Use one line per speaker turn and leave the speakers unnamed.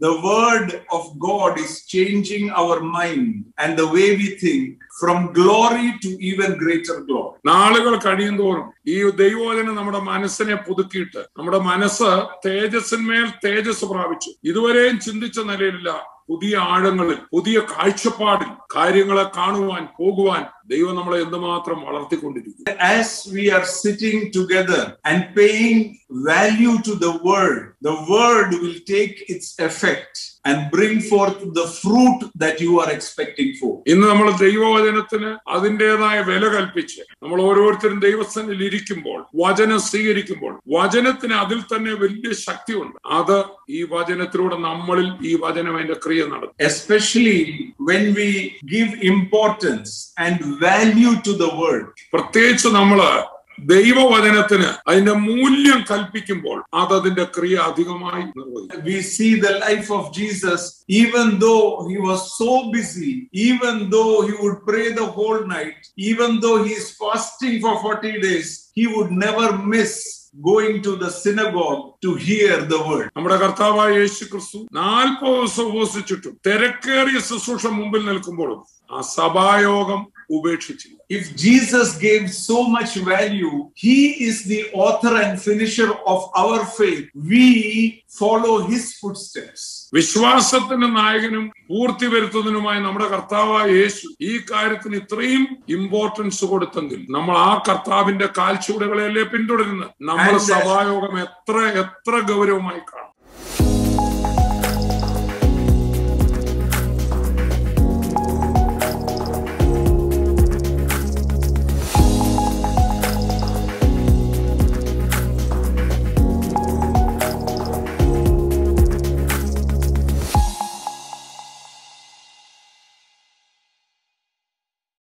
the word of God is changing our mind and the way we think from glory to even greater glory.
നാളുകൾ കഴിയും തോറും ഈ ദൈവവചനം നമ്മുടെ മനസ്സിനെ പുതുക്കിയിട്ട് നമ്മുടെ മനസ്സ് തേജസ്സിന്മേൽ തേജസ് പ്രാപിച്ചു ഇതുവരെയും ചിന്തിച്ച നിലയിലില്ല പുതിയ ആഴങ്ങളിൽ പുതിയ കാഴ്ചപ്പാടിൽ കാര്യങ്ങളെ കാണുവാൻ പോകുവാൻ ദൈവം നമ്മളെ എന്തുമാത്രം വളർത്തിക്കൊണ്ടിരിക്കും
As we are sitting together and paying value to the word, the word will take its effect and bring forth the fruit that you are expecting for.
ഇന്ന് നമ്മൾ ദൈവവചനത്തിന് അതിൻ്റെതായ വില കൽപ്പിച്ച് നമ്മൾ ഓരോരുത്തരും ദൈവസ്ഥനിൽ ഇരിക്കുമ്പോൾ വചനം സ്വീകരിക്കുമ്പോൾ വചനത്തിന് അതിൽ തന്നെ വലിയ ശക്തിയുണ്ട് അത് ഈ വചനത്തിലൂടെ നമ്മളിൽ ഈ വചനം അതിന്റെ ക്രിയ നടത്തും
Especially when we give importance and value to the word.
പ്രത്യേകിച്ച് നമ്മള് ദൈവവചനത്തിന് അതിന്റെ മൂല്യം കൽപ്പിക്കുമ്പോൾ അത് അതിന്റെ ക്രിയ അധികമായി നിർവഹിക്കും
We see the life of Jesus, even though he was so busy, even though he would pray the whole night, even though he is fasting for 40 days, he would never miss going to the synagogue to hear the word.
നമ്മുടെ കർത്താവായ യേശു ക്രിസ്തു നാൽപ്പത് ദിവസം ഉപവസിച്ചിട്ടും തിരക്കേറിയ ശുശ്രൂഷ മുമ്പിൽ നിൽക്കുമ്പോഴും ആ സഭായോഗം ഉപേക്ഷിച്ചില്ല
If Jesus gave so much value, he is the author and finisher of our faith. We follow his footsteps.
വിശ്വാസത്തിന്റെ നായകനും പൂർത്തി വരുത്തുന്നതിനുമായി നമ്മുടെ കർത്താവായ യേശു ഈ കാര്യത്തിന് ഇത്രയും ഇമ്പോർട്ടൻസ് കൊടുത്തെങ്കിൽ നമ്മൾ ആ കർത്താവിന്റെ കാൽച്ചുവടുകളെയല്ലേ പിന്തുടരുന്നത് നമ്മൾ
And-
സഭായോഗം എത്ര എത്ര ഗൗരവമായി കാണും